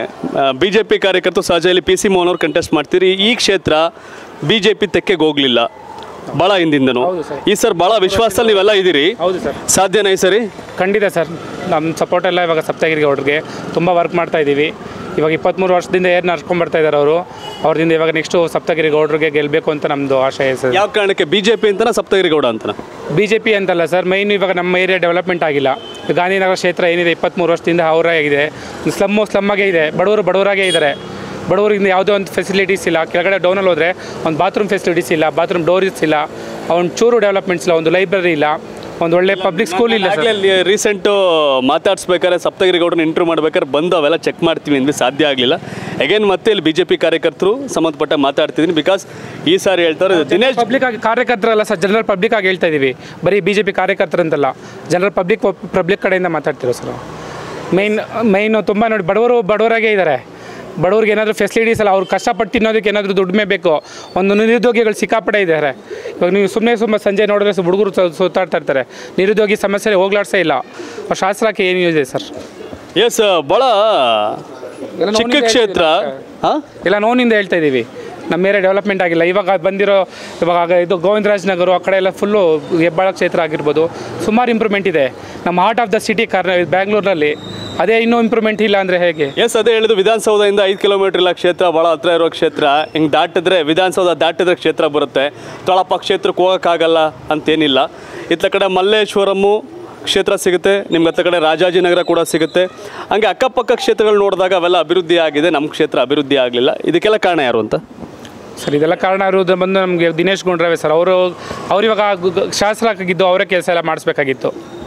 ಬಿ ಜೆ ಪಿ ಕಾರ್ಯಕರ್ತರು ಸಹಜ ಪಿ ಸಿ ಮೋಹನ್ ಅವ್ರು ಕಂಟೆಸ್ಟ್ ಮಾಡ್ತೀರಿ ಈ ಕ್ಷೇತ್ರ ಬಿ ಜೆ ಪಿ ತೆಕ್ಕೆಗೆ ಹೋಗ್ಲಿಲ್ಲ ಭಾಳ ಹಿಂದಿಂದನು ಈ ಸರ್ ಭಾಳ ವಿಶ್ವಾಸದಲ್ಲಿ ನೀವೆಲ್ಲ ಇದ್ದೀರಿ ಹೌದು ಸರ್ ಸಾಧ್ಯನಾ ಈ ಸರಿ ಖಂಡಿತ ಸರ್ ನಮ್ಮ ಸಪೋರ್ಟ್ ಎಲ್ಲ ಇವಾಗ ಸಪ್ತಗಿರಿ ಗೌಡ್ರಿಗೆ ತುಂಬ ವರ್ಕ್ ಮಾಡ್ತಾ ಇದ್ದೀವಿ ಇವಾಗ ಇಪ್ಪತ್ತ್ಮೂರು ವರ್ಷದಿಂದ ಏನು ನಡ್ಸ್ಕೊಂಡ್ ಬರ್ತಾ ಇದ್ದಾರೆ ಅವರು ಅವ್ರದಿಂದ ಇವಾಗ ನೆಕ್ಸ್ಟು ಸಪ್ತಗಿರಿ ಗೌಡ್ರಿಗೆ ಗೆಲ್ಲಬೇಕು ಅಂತ ನಮ್ಮದು ಆಶಯ ಇದೆ ಸರ್ ಯಾವ ಕಾರಣಕ್ಕೆ ಬಿ ಜೆ ಪಿ ಅಂತನ ಸಪ್ತಗಿರಿ ಗೌಡ ಅಂತನ ಬಿ ಜೆ ಪಿ ಅಂತಲ್ಲ ಸರ್ ಮೈನ್ ಇವಾಗ ನಮ್ಮ ಏರಿಯಾ ಡೆವಲಪ್ಮೆಂಟ್ ಆಗಿಲ್ಲ ಗಾಂಧಿನಗರ ಕ್ಷೇತ್ರ ಏನಿದೆ ಇಪ್ಪತ್ತ್ಮೂರು ವರ್ಷದಿಂದ ಅವರೇ ಆಗಿದೆ ಸ್ಲಮ್ಮು ಸ್ಲಮ್ಮಾಗೇ ಇದೆ ಬಡವರು ಬಡವರಾಗೇ ಇದ್ದಾರೆ ಬಡವರಿಂದ ಯಾವುದೇ ಒಂದು ಫೆಸಿಲಿಟೀಸ್ ಇಲ್ಲ ಕೆಳಗಡೆ ಡೌನಲ್ಲಿ ಹೋದರೆ ಒಂದು ಬಾತ್ರೂಮ್ ಫೆಸಿಲಿಟೀಸ್ ಇಲ್ಲ ಬಾತ್ರೂಮ್ ಡೋರ್ಸ್ ಇಲ್ಲ ಒಂದು ಚೂರು ಡೆವಲಪ್ಮೆಂಟ್ಸ್ ಇಲ್ಲ ಒಂದು ಲೈಬ್ರರಿ ಇಲ್ಲ ಒಂದು ಒಳ್ಳೆ ಪಬ್ಲಿಕ್ ಸ್ಕೂಲ್ ಇಲ್ಲ ಸರ್ ಆಗಲೇ ರೀಸೆಂಟು ಮಾತಾಡ್ಸ್ಬೇಕಾದ್ರೆ ಸಪ್ತಗಿರಿ ಗೌಡನ ಇಂಟರ್ವ್ಯೂ ಮಾಡ್ಬೇಕಾದ್ರೆ ಬಂದು ಅವೆಲ್ಲ ಚೆಕ್ ಮಾಡ್ತೀವಿ ಅಂದ್ವಿ ಸಾಧ್ಯ ಆಗಲಿಲ್ಲ ಅಗೇನ್ ಮತ್ತೆ ಇಲ್ಲಿ ಬಿ ಜೆ ಪಿ ಕಾರ್ಯಕರ್ತರು ಸಂಬಂಧಪಟ್ಟ ಮಾತಾಡ್ತಿದ್ದೀನಿ ಬಿಕಾಸ್ ಈ ಸಾರಿ ಹೇಳ್ತಾರೆ ದಿನೇಶ್ ಪಬ್ಲಿಕ್ ಆಗಿ ಕಾರ್ಯಕರ್ತರಲ್ಲ ಸರ್ ಜನರಲ್ ಪಬ್ಲಿಕ್ ಆಗಿ ಹೇಳ್ತಾ ಇದ್ದೀವಿ ಬರೀ ಬಿ ಜೆ ಪಿ ಕಾರ್ಯಕರ್ತರಂತಲ್ಲ ಜನರಲ್ ಪಬ್ಲಿಕ್ ಪಬ್ಲಿಕ್ ಕಡೆಯಿಂದ ಮಾತಾಡ್ತಿರೋ ಸರ್ ಮೈನ್ ಮೈನು ತುಂಬ ನೋಡಿ ಬಡವರು ಬಡವರಾಗೇ ಇದ್ದಾರೆ ಬಡವ್ರಿಗೆ ಏನಾದರೂ ಫೆಸಿಲಿಟೀಸ್ ಅಲ್ಲ ಅವ್ರು ಕಷ್ಟಪಟ್ಟು ತಿನ್ನೋದಕ್ಕೆ ಏನಾದರೂ ದುಡಿಮೆ ಬೇಕು ಒಂದು ನಿರುದ್ಯೋಗಿಗಳು ಸಿಕ್ಕಾಪಟ್ಟೆ ಇದ್ದಾರೆ ಇವಾಗ ನೀವು ಸುಮ್ಮನೆ ಸುಮ್ಮನೆ ಸಂಜೆ ನೋಡಿದ್ರೆ ಸು- ಹುಡುಗರು ಸು- ಸುತ್ತಾಡ್ತಾ ಇರ್ತಾರೆ ನಿರುದ್ಯೋಗಿ ಸಮಸ್ಯೆ ಹೋಗ್ಲಾಡ್ಸೇ ಇಲ್ಲ ಆ ಶಾಸ್ತ್ರಕ್ಕೆ ಏನು ಯೂಸ್ ಇದೆ ಸರ್ ಎಸ್ ಭಾಳ ಚಿಕ್ಕ ಕ್ಷೇತ್ರ ಹಾಂ ಎಲ್ಲ ನೋವಿನಿಂದ ಹೇಳ್ತಾ ಇದ್ದೀವಿ ನಮ್ಮ ಏರಿಯಾ ಡೆವಲಪ್ಮೆಂಟ್ ಆಗಿಲ್ಲ ಇವಾಗ ಬಂದಿರೋ ಇವಾಗ ಆಗ ಇದು ಗೋವಿಂದರಾಜ್ ನಗರ ಆ ಕಡೆ ಎಲ್ಲ ಫುಲ್ಲು ಹೆಬ್ಬಾಳ ಕ್ಷೇತ್ರ ಆಗಿರ್ಬೋದು ಸುಮಾರು ಇಂಪ್ರೂವ್ಮೆಂಟ್ ಇದೆ ನಮ್ಮ ಹಾರ್ಟ್ ಆಫ್ ದ ಸಿಟಿ ಕರ್ನ ಬ್ಯಾಂಗ್ಳೂರಲ್ಲಿ ಅದೇ ಇನ್ನೂ ಇಂಪ್ರೂವ್ಮೆಂಟ್ ಇಲ್ಲ ಅಂದರೆ ಹೇಗೆ ಎಸ್ ಅದೇ ಹೇಳಿದ್ದು ವಿಧಾನಸೌಧದಿಂದ ಐದು ಕಿಲೋಮೀಟರ್ ಇಲ್ಲ ಕ್ಷೇತ್ರ ಭಾಳ ಹತ್ರ ಇರೋ ಕ್ಷೇತ್ರ ಹಿಂಗೆ ದಾಟಿದ್ರೆ ವಿಧಾನಸೌಧ ದಾಟಿದ್ರೆ ಕ್ಷೇತ್ರ ಬರುತ್ತೆ ತೊಳಪ ಕ್ಷೇತ್ರಕ್ಕೆ ಹೋಗೋಕ್ಕಾಗಲ್ಲ ಅಂತೇನಿಲ್ಲ ಇತ್ತ ಕಡೆ ಮಲ್ಲೇಶ್ವರಮು ಕ್ಷೇತ್ರ ಸಿಗುತ್ತೆ ನಿಮ್ಗೆ ಹತ್ತ ಕಡೆ ರಾಜಾಜಿನಗರ ಕೂಡ ಸಿಗುತ್ತೆ ಹಂಗೆ ಅಕ್ಕಪಕ್ಕ ಕ್ಷೇತ್ರಗಳು ನೋಡಿದಾಗ ಅವೆಲ್ಲ ಅಭಿವೃದ್ಧಿ ಆಗಿದೆ ನಮ್ಮ ಕ್ಷೇತ್ರ ಅಭಿವೃದ್ಧಿ ಆಗಲಿಲ್ಲ ಇದಕ್ಕೆಲ್ಲ ಕಾರಣ ಯಾರು ಅಂತ ಸರ್ ಇದೆಲ್ಲ ಕಾರಣ ಇರೋದು ಬಂದು ನಮಗೆ ದಿನೇಶ್ ಗುಂಡ್ರವೆ ಸರ್ ಅವರು ಅವ್ರು ಇವಾಗ ಗ- ಗ- ಶಾಸಕರಾಗಿದ್ದು ಅವರೇ ಕೆಲಸ ಎಲ್ಲ ಮಾಡಿಸ್ಬೇಕಾಗಿತ್ತು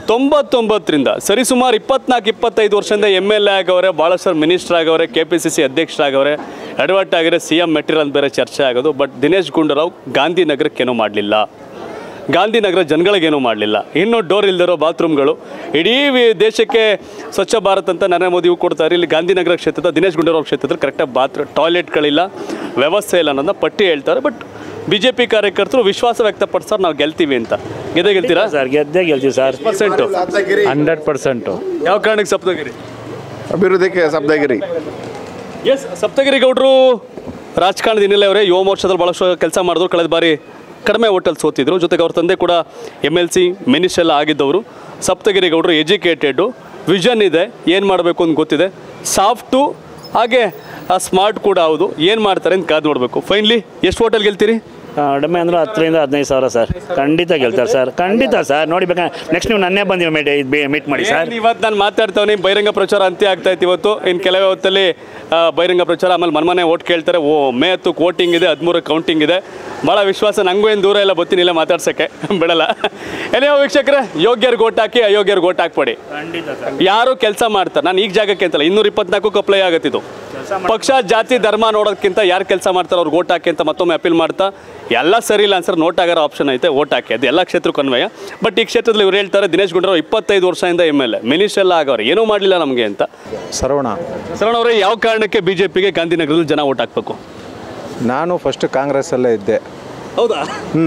ತೊಂಬತ್ತೊಂಬತ್ತರಿಂದ ಸರಿಸುಮಾರು ಇಪ್ಪತ್ನಾಲ್ಕು ಇಪ್ಪತ್ತೈದು ವರ್ಷದಿಂದ ಎಮ್ ಎಲ್ ಎ ಆಗವ್ರೆ ಭಾಳಷ್ಟು ಮಿನಿಸ್ಟರ್ ಆಗವ್ರೆ ಕೆ ಪಿ ಸಿ ಸಿ ಅಧ್ಯಕ್ಷರಾಗವ್ರೆ ಅಡ್ವರ್ಟ್ ಆಗಿರೋ ಸಿ ಎಂ ಮೆಟೀರಿಯಲ್ ಅಂತ ಬೇರೆ ಚರ್ಚೆ ಆಗೋದು ಬಟ್ ದಿನೇಶ್ ಗುಂಡೂರಾವ್ ಗಾಂಧಿನಗರಕ್ಕೇನೂ ಮಾಡಲಿಲ್ಲ ಗಾಂಧಿನಗರ ಜನಗಳಿಗೇನೂ ಮಾಡಲಿಲ್ಲ ಇನ್ನು ಡೋರ್ ಇಲ್ದಿರೋ ಬಾತ್ರೂಮ್ಗಳು ಇಡೀ ವಿ- ದೇಶಕ್ಕೆ ಸ್ವಚ್ಛ ಭಾರತ್ ಅಂತ ನರೇಂದ್ರ ಮೋದಿ ಕೊಡ್ತಾರೆ ಇಲ್ಲಿ ಗಾಂಧಿನಗರ ಕ್ಷೇತ್ರದ ದಿನೇಶ್ ಗುಂಡೂರಾವ್ ಕ್ಷೇತ್ರದಲ್ಲಿ ಕರೆಕ್ಟಾಗಿ ಬಾತ್ ಟಾಯ್ಲೆಟ್ಗಳಿಲ್ಲ ವ್ಯವಸ್ಥೆ ಇಲ್ಲ ಅನ್ನೋದನ್ನ ಪಟ್ಟಿ ಹೇಳ್ತಾರೆ ಬಟ್ ಬಿ ಜೆ ಪಿ ಕಾರ್ಯಕರ್ತರು ವಿಶ್ವಾಸ ವ್ಯಕ್ತಪಡಿಸ್ತಾರೆ ನಾವು ಗೆಲ್ತೀವಿ ಅಂತ ಗೆದ್ದೆ ಗೆಲ್ತೀರಾ ಸರ್ ಗೆದ್ದೇ ಗೆಲ್ತೀವಿ ಸರ್ ಪರ್ಸೆಂಟು ಹಂಡ್ರೆಡ್ ಪರ್ಸೆಂಟು ಯಾವ ಕಾರಣಕ್ಕೆ ಸಪ್ತಗಿರಿ ಅಭಿವೃದ್ಧಿಗೆ ಸಪ್ತಗಿರಿ ಎಸ್ ಸಪ್ತಗಿರಿ ಗೌಡರು ರಾಜಕಾರಣದ ಹಿನ್ನೆಲೆ ಅವರೇ ಯುವ ಮೋರ್ಚಾದಲ್ಲಿ ಭಾಳಷ್ಟು ಕೆಲಸ ಮಾಡಿದ್ರು ಕಳೆದ ಬಾರಿ ಕಡಿಮೆ ಓಟಲ್ಲಿ ಸೋತಿದ್ರು ಜೊತೆಗೆ ಅವ್ರ ತಂದೆ ಕೂಡ ಎಮ್ ಎಲ್ ಸಿ ಮಿನಿಸ್ಟರ್ ಎಲ್ಲ ಆಗಿದ್ದವರು ಸಪ್ತಗಿರಿ ಗೌಡರು ಎಜುಕೇಟೆಡು ವಿಷನ್ ಇದೆ ಏನು ಮಾಡಬೇಕು ಅಂತ ಗೊತ್ತಿದೆ ಸಾಫ್ಟು ಹಾಗೆ ಸ್ಮಾರ್ಟ್ ಕೂಡ ಹೌದು ಏನು ಮಾಡ್ತಾರೆ ಅಂತ ಕಾದು ನೋಡಬೇಕು ಫೈನ್ಲಿ ಎಷ್ಟು ಹೋಟೆಲ್ ಗೆಲ್ತೀರಿ ಕಡಿಮೆ ಅಂದ್ರೆ ಹತ್ತರಿಂದ ಹದಿನೈದು ಸಾವಿರ ಸರ್ ಖಂಡಿತ ಗೆಲ್ತಾರೆ ಸರ್ ಖಂಡಿತ ಸರ್ ನೋಡಿ ಬೇಕಾ ನೆಕ್ಸ್ಟ್ ನೀವು ನನ್ನೇ ಬಂದು ಮೀಟ್ ಮೀಟ್ ಮಾಡಿ ಸರ್ ಇವತ್ತು ನಾನು ಮಾತಾಡ್ತಾವನಿ ಬಹಿರಂಗ ಪ್ರಚಾರ ಅಂತ್ಯ ಆಗ್ತಾ ಇತ್ತು ಇವತ್ತು ಇನ್ನು ಕೆಲವೇ ಹೊತ್ತಲ್ಲಿ ಆ, ಬಹಿರಂಗ ಪ್ರಚಾರ ಆಮೇಲೆ ಮನ್ಮನೆ ಓಟ್ ಕೇಳ್ತಾರೆ ಓ ಮೇ ಹತ್ತು ವೋಟಿಂಗ್ ಇದೆ ಹದಿಮೂರು ಕೌಂಟಿಂಗ್ ಇದೆ ಭಾಳ ವಿಶ್ವಾಸ ನಂಗೂ ಏನು ದೂರ ಇಲ್ಲ ಬರ್ತೀನಿ ಇಲ್ಲ ಮಾತಾಡ್ಸೋಕ್ಕೆ ಬಿಡಲ್ಲ ಏನೇ ವೀಕ್ಷಕರೇ ಯೋಗ್ಯರಿಗೆ ಓಟ್ ಹಾಕಿ ಅಯೋಗ್ಯರಿಗೆ ಓಟ್ ಹಾಕ್ಬೇಡಿ ಖಂಡಿತ ಸರ್ ಯಾರು ಕೆಲಸ ಮಾಡ್ತಾರೆ ನಾನು ಈಗ ಜಾಗಕ್ಕೆ ಅಂತಲ್ಲ ಇನ್ನೂರ ಇಪ್ಪತ್ನಾಲ್ಕು ಅಪ್ಲೈ ಆಗತ್ತಿದ್ದು ಪಕ್ಷ ಜಾತಿ ಧರ್ಮ ನೋಡೋದಕ್ಕಿಂತ ಯಾರು ಕೆಲಸ ಮಾಡ್ತಾರೆ ಅವ್ರಿಗೆ ಓಟ್ ಹಾಕಿ ಅಂತ ಮತ್ತೊಮ್ಮೆ ಅಪೀಲ್ ಮಾಡ್ತಾ ಎಲ್ಲ ಸರಿ ಇಲ್ಲ ಅನ್ಸರ್ ನೋಟ್ ಆಗಿರೋ ಆಪ್ಷನ್ ಐತೆ ಓಟ್ ಹಾಕಿ ಅದು ಎಲ್ಲ ಕ್ಷೇತ್ರಕ್ಕೂ ಅನ್ವಯ ಬಟ್ ಈ ಕ್ಷೇತ್ರದಲ್ಲಿ ಇವ್ರು ಹೇಳ್ತಾರೆ ದಿನೇಶ್ ಗುಂಡೂರಾವ್ ಇಪ್ಪತ್ತೈದು ವರ್ಷದಿಂದ ಎಮ್ ಎಲ್ ಎ ಮಿನಿಸ್ಟರ್ ಎಲ್ಲ ಆಗವ್ರೆ ಏನೂ ಮಾಡಲಿಲ್ಲ ನಮಗೆ ಅಂತ ಸರವಣ ಸರಣ ಅವರೇ ಯಾವ ಕಾರಣಕ್ಕೆ ಬಿ ಜೆ ಪಿಗೆ ಗಾಂಧಿನಗರದಲ್ಲಿ ಜನ ಓಟ್ ಹಾಕ್ಬೇಕು ನಾನು ಫಸ್ಟ್ ಕಾಂಗ್ರೆಸ್ಸಲ್ಲೇ ಇದ್ದೆ ಹೌದಾ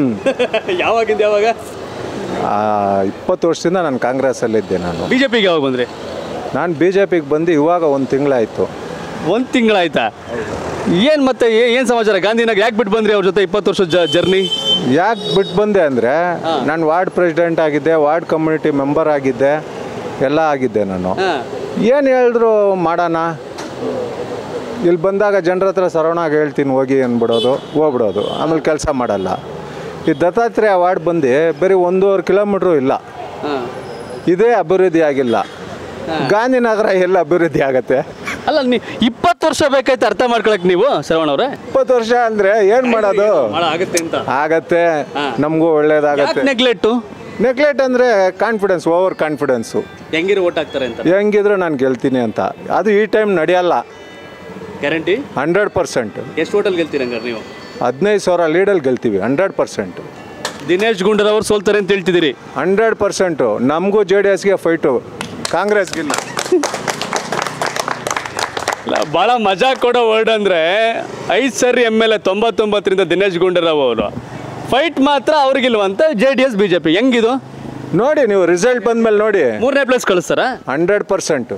ಯಾವಾಗಿಂದ ಯಾವಾಗ ಆ, ಇಪ್ಪತ್ತು ವರ್ಷದಿಂದ ನಾನು ಕಾಂಗ್ರೆಸ್ಸಲ್ಲಿದ್ದೆ ನಾನು ಬಿ ಜೆ ಪಿಗೆ ಯಾವಾಗ ಬಂದ್ರಿ ನಾನು ಬಿ ಜೆ ಪಿಗೆ ಬಂದು ಇವಾಗ ಒಂದು ತಿಂಗಳಾಯಿತು ಒಂದು ತಿಂಗಳಾಯ್ತಾ ಏನು ಮತ್ತೆ ಏನು ಸಮಾಚಾರ ಗಾಂಧಿನಗರ ಯಾಕೆ ಬಿಟ್ಟು ಬಂದ್ರಿ ಅವ್ರ ಜೊತೆ ಇಪ್ಪತ್ತು ವರ್ಷದ ಜರ್ನಿ ಯಾಕೆ ಬಿಟ್ಟು ಬಂದೆ ಅಂದರೆ ನಾನು ವಾರ್ಡ್ ಪ್ರೆಸಿಡೆಂಟ್ ಆಗಿದ್ದೆ ವಾರ್ಡ್ ಕಮ್ಯುನಿಟಿ ಮೆಂಬರ್ ಆಗಿದ್ದೆ ಎಲ್ಲ ಆಗಿದ್ದೆ ನಾನು ಏನು ಹೇಳಿದ್ರು ಮಾಡೋಣ ಇಲ್ಲಿ ಬಂದಾಗ ಜನರ ಹತ್ರ ಸರವಣಾಗಿ ಹೇಳ್ತೀನಿ ಹೋಗಿ ಅಂದ್ಬಿಡೋದು ಹೋಗ್ಬಿಡೋದು ಆಮೇಲೆ ಕೆಲಸ ಮಾಡಲ್ಲ ಈ ದತ್ತಾತ್ರೇಯ ವಾರ್ಡ್ ಬಂದು ಬರೀ ಒಂದೂವರೆ ಕಿಲೋಮೀಟ್ರು ಇಲ್ಲ ಇದೇ ಅಭಿವೃದ್ಧಿ ಆಗಿಲ್ಲ ಗಾಂಧಿನಗರ ಎಲ್ಲ ಅಭಿವೃದ್ಧಿ ಆಗತ್ತೆ ಅಲ್ಲ ನೀ ಇಪ್ಪತ್ತು ವರ್ಷ ಬೇಕಾಯ್ತು ಅರ್ಥ ಮಾಡ್ಕೊಳಕ್ ನೀವು ಶ್ರವಣ ಅವರೇ ಇಪ್ಪತ್ತು ವರ್ಷ ಅಂದರೆ ಏನು ಮಾಡೋದು ಆಗುತ್ತೆ ಅಂತ ಆಗತ್ತೆ ನಮಗೂ ಒಳ್ಳೇದಾಗತ್ತೆ ನೆಗ್ಲೆಟ್ಟು ನೆಗ್ಲೆಕ್ಟ್ ಅಂದರೆ ಕಾನ್ಫಿಡೆನ್ಸ್ ಓವರ್ ಕಾನ್ಫಿಡೆನ್ಸು ಹೆಂಗಿರು ಓಟ್ ಹಾಕ್ತಾರೆ ಅಂತ ಹೆಂಗಿದ್ರು ನಾನು ಗೆಲ್ತೀನಿ ಅಂತ ಅದು ಈ ಟೈಮ್ ನಡೆಯಲ್ಲ ಗ್ಯಾರಂಟಿ ಹಂಡ್ರೆಡ್ ಪರ್ಸೆಂಟ್ ಎಷ್ಟು ಹೋಟೆಲ್ ಗೆಲ್ತೀರಿ ಹಂಗಾರೆ ನೀವು ಹದಿನೈದು ಸಾವಿರ ಲೀಡಲ್ಲಿ ಗೆಲ್ತೀವಿ ಹಂಡ್ರೆಡ್ ಪರ್ಸೆಂಟ್ ದಿನೇಶ್ ಗುಂಡೂರಾವ್ ಸೋಲ್ತಾರೆ ಅಂತ ಹೇಳ್ತಿದ್ದೀರಿ ಹಂಡ್ರೆಡ್ ಪರ್ಸೆಂಟು ನಮಗೂ ಜೆ ಡಿ ಎಸ್ಗೆ ಫೈಟು ಕಾಂಗ್ರೆಸ್ಗಿಲ್ಲ ಇಲ್ಲ, ಭಾಳ ಮಜಾ ಕೊಡೋ ವರ್ಡ್ ಅಂದರೆ ಐದು ಸರಿ ಎಮ್ ಎಲ್ ಎ ತೊಂಬತ್ತೊಂಬತ್ತರಿಂದ ದಿನೇಶ್ ಗುಂಡೂರಾವ್ ಅವರು ಫೈಟ್ ಮಾತ್ರ ಅವ್ರಿಗಿಲ್ವಂತ J D S B J P ಹೆಂಗಿದು ನೋಡಿ ನೀವು ರಿಸಲ್ಟ್ ಬಂದ್ಮೇಲೆ ನೋಡಿ ಮೂರನೇ ಪ್ಲೇಸ್ ಕಳಿಸ್ತಾರಾ ಹಂಡ್ರೆಡ್ ಪರ್ಸೆಂಟು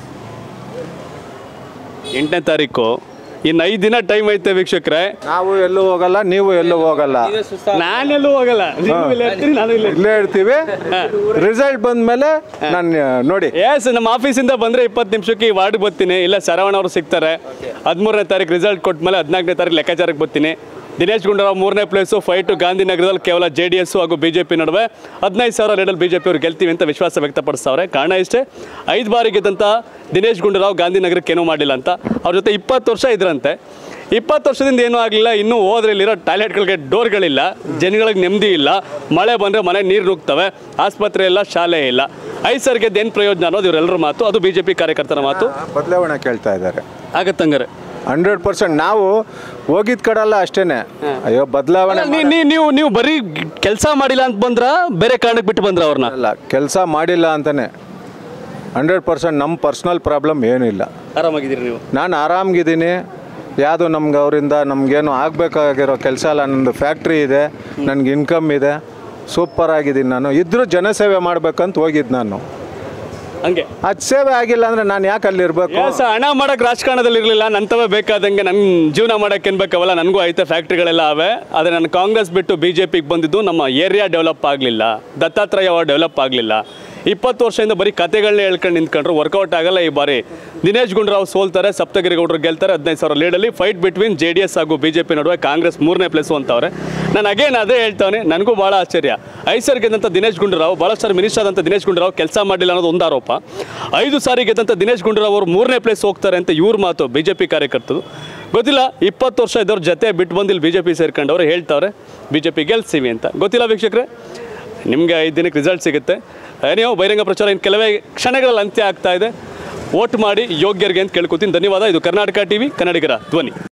ಎಂಟನೇ ತಾರೀಕು ಇನ್ನು ಐದು ದಿನ ಟೈಮ್ ಐತೆ ವೀಕ್ಷಕರೇ ನಾವು ಎಲ್ಲೂ ಹೋಗಲ್ಲ ನೀವು ಎಲ್ಲೂ ಹೋಗಲ್ಲ ನಾನೆಲ್ಲೂ ಹೋಗಲ್ಲ ನೀವು ಇಲ್ಲೇ ಇರ್ತೀರಿ, ನಾನು ಇಲ್ಲೇ ಇಲ್ಲೇ ಇರ್ತೀವಿ ರಿಸಲ್ಟ್ ಬಂದ್ಮೇಲೆ ನಾನು ನೋಡಿ ಎಸ್ ನಮ್ಮ ಆಫೀಸಿಂದ ಬಂದರೆ ಇಪ್ಪತ್ತು ನಿಮಿಷಕ್ಕೆ ಈ ವಾರ್ಡ್ ಬರ್ತೀನಿ ಇಲ್ಲ ಶರವಣ ಅವರು ಸಿಗ್ತಾರೆ ಹದಿಮೂರನೇ ತಾರೀಕು ರಿಸಲ್ಟ್ ಕೊಟ್ಮೇಲೆ ಹದಿನಾಲ್ಕನೇ ತಾರೀಕು ಲೆಕ್ಕಾಚಾರಕ್ಕೆ ಬರ್ತೀನಿ ದಿನೇಶ್ ಗುಂಡೂರಾವ್ ಮೂರನೇ ಪ್ಲೇಸು ಫೈಟು ಗಾಂಧಿನಗರದಲ್ಲಿ ಕೇವಲ ಜೆ ಡಿ ಎಸ್ ಹಾಗೂ ಬಿ ಜೆ ಪಿ ನಡುವೆ ಹದಿನೈದು ಸಾವಿರ ಲೀಡಲ್ಲಿ ಬಿ ಜೆ ಪಿ ಅವ್ರು ಗೆಲ್ತೀವಿ ಅಂತ ವಿಶ್ವಾಸ ವ್ಯಕ್ತಪಡಿಸ್ತಾವ್ರೆ ಕಾರಣ ಇಷ್ಟೇ ಐದು ಬಾರಿ ಗೆದ್ದಂಥ ದಿನೇಶ್ ಗುಂಡೂರಾವ್ ಗಾಂಧಿನಗರಕ್ಕೆ ಏನೂ ಮಾಡಲಿಲ್ಲ ಅಂತ ಅವ್ರ ಜೊತೆ ಇಪ್ಪತ್ತು ವರ್ಷ ಇದ್ರಂತೆ ಇಪ್ಪತ್ತು ವರ್ಷದಿಂದ ಏನೂ ಆಗಲಿಲ್ಲ ಇನ್ನೂ ಹೋದ್ರಲ್ಲಿರೋ ಟಾಯ್ಲೆಟ್ಗಳಿಗೆ ಡೋರ್ಗಳಿಲ್ಲ ಜನಗಳಿಗೆ ನೆಮ್ಮದಿ ಇಲ್ಲ ಮಳೆ ಬಂದರೆ ಮನೆ ನೀರು ನುಗ್ತವೆ ಆಸ್ಪತ್ರೆ ಇಲ್ಲ ಶಾಲೆ ಇಲ್ಲ ಐದು ಸರ್ ಗೆದ್ದು ಏನು ಪ್ರಯೋಜನ ಅನ್ನೋದು ಇವರೆಲ್ಲರ ಮಾತು ಅದು ಬಿ ಜೆ ಪಿ ಕಾರ್ಯಕರ್ತರ ಮಾತು ಬದಲಾವಣೆ ಕೇಳ್ತಾ ಇದ್ದಾರೆ ಆಗತ್ತಂಗಾರೆ ಹಂಡ್ರೆಡ್ ಪರ್ಸೆಂಟ್ ನಾವು ಹೋಗಿದ್ ಕಡೆಲ್ಲ ಅಷ್ಟೇನೆ ಅಯ್ಯೋ ಬದಲಾವಣೆ ನೀ- ನೀ- ನೀವು ನೀವು ಬರೀ ಕೆಲಸ ಮಾಡಿಲ್ಲ ಅಂತ ಬಂದ್ರ ಬೇರೆ ಕಾರಣಕ್ಕೆ ಬಿಟ್ಟು ಬಂದ್ರ ಅವ್ರನ್ನ ಅಲ್ಲ ಕೆಲಸ ಮಾಡಿಲ್ಲ ಅಂತಾನೆ ಹಂಡ್ರೆಡ್ ಪರ್ಸೆಂಟ್ ನಮ್ಮ ಪರ್ಸ್ನಲ್ ಪ್ರಾಬ್ಲಮ್ ಏನೂ ಇಲ್ಲ ಆರಾಮಾಗಿದ್ದೀರಿ ನೀವು ನಾನು ಆರಾಮ್ಗಿದ್ದೀನಿ ಯಾವುದು ನಮ್ಗೆ ಅವರಿಂದ ನಮಗೇನು ಆಗಬೇಕಾಗಿರೋ ಕೆಲಸ ಅಲ್ಲ ನಂದು ಫ್ಯಾಕ್ಟ್ರಿ ಇದೆ ನನಗೆ ಇನ್ಕಮ್ ಇದೆ ಸೂಪರ್ ಆಗಿದ್ದೀನಿ ನಾನು ಇದ್ರೂ ಜನಸೇವೆ ಮಾಡ್ಬೇಕಂತ ಹೋಗಿದ್ದು ನಾನು ಹಂಗೆ ಅದು ಸೇವೆ ಆಗಿಲ್ಲ ಅಂದರೆ ನಾನು ಯಾಕೆ ಅಲ್ಲಿ ಇರಬೇಕು ಎಸ್ ಹಣ ಮಾಡಕ್ ರಾಜಕಾರಣದಲ್ಲಿ ಇರಲಿಲ್ಲ ನಂತವೇ ಬೇಕಾದಂಗೆ ನನ್ನ ಜೀವನ ಮಾಡಕ್ಕೆ ಏನ್ ಬೇಕವಲ್ಲ ನನಗೂ ಐತೆ ಫ್ಯಾಕ್ಟ್ರಿಗಳೆಲ್ಲ ಅವೆ ಆದರೆ ನಾನು ಕಾಂಗ್ರೆಸ್ ಬಿಟ್ಟು ಬಿ ಜೆ ಪಿಗೆ ಬಂದಿದ್ದು ನಮ್ಮ ಏರಿಯಾ ಡೆವಲಪ್ ಆಗಲಿಲ್ಲ ದತ್ತಾತ್ರೇಯ ಡೆವಲಪ್ ಆಗಲಿಲ್ಲ ಇಪ್ಪತ್ತು ವರ್ಷದಿಂದ ಬರೀ ಕತೆಗಳನ್ನೇ ಹೇಳ್ಕೊಂಡು ನಿಂತ್ಕೊಂಡ್ರು ವರ್ಕೌಟ್ ಆಗಲ್ಲ ಈ ಬಾರಿ ದಿನೇಶ್ ಗುಂಡೂರಾವ್ ಸೋಲ್ತಾರೆ ಸಪ್ತಗಿರಿ ಗೌಡರು ಗೆಲ್ತಾರೆ ಹದಿನೈದು ಸಾವಿರ ಲೀಡಲ್ಲಿ fight between J D S ಹಾಗೂ ಬಿ ಜೆ ಪಿ ನಡುವೆ ಕಾಂಗ್ರೆಸ್ ಮೂರನೇ ಪ್ಲೇಸು ಅಂತವ್ರೆ ನಾನು ಅಗೇನ್ ಅದೇ ಹೇಳ್ತಾವನೆ ನನಗೂ ಭಾಳ ಆಶ್ಚರ್ಯ ಐದು ಸಾರಿ ಗೆದ್ದಂಥ ದಿನೇಶ್ ಗುಂಡೂರಾವ್ ಭಾಳಷ್ಟು ಸಾರಿ ಮಿನಿಸ್ಟರ್ ಆದಂಥ ದಿನೇಶ್ ಗುಂಡೂರಾವ್ ಕೆಲಸ ಮಾಡಲಿಲ್ಲ ಅನ್ನೋದು ಒಂದು ಆರೋಪ ಐದು ಸಾರಿ ಗೆದ್ದಂಥ ದಿನೇಶ್ ಗುಂಡೂರಾವ್ ಅವರು ಮೂರನೇ ಪ್ಲೇಸ್ ಹೋಗ್ತಾರೆ ಅಂತ ಇವ್ರ ಮಾತು ಬಿ ಜೆ ಪಿ ಕಾರ್ಯಕರ್ತರು ಗೊತ್ತಿಲ್ಲ ಇಪ್ಪತ್ತು ವರ್ಷ ಇದ್ದವ್ರ ಜೊತೆ ಬಿಟ್ಟು ಬಂದು ಇಲ್ಲಿ ಬಿ ಜೆ ಪಿ ಸೇರ್ಕೊಂಡವ್ರು ಹೇಳ್ತಾವ್ರೆ ಬಿ ಜೆ ಪಿ ಗೆಲ್ಸ್ತೀವಿ ಅಂತ ಗೊತ್ತಿಲ್ಲ ವೀಕ್ಷಕರೇ ನಿಮಗೆ ಐದು ದಿನಕ್ಕೆ ರಿಸಲ್ಟ್ ಸಿಗುತ್ತೆ ಏನೇಯೋ ಬಹಿರಂಗ ಪ್ರಚಾರ ಇನ್ನು ಕೆಲವೇ ಕ್ಷಣಗಳಲ್ಲಿ ಅಂತ್ಯ ಆಗ್ತಾ ಇದೆ ವೋಟ್ ಮಾಡಿ ಯೋಗ್ಯರಿಗೆ ಅಂತ ಕೇಳ್ಕೊತೀನಿ ಧನ್ಯವಾದ ಇದು ಕರ್ನಾಟಕ ಟಿವಿ ಕನ್ನಡಿಗರ ಧ್ವನಿ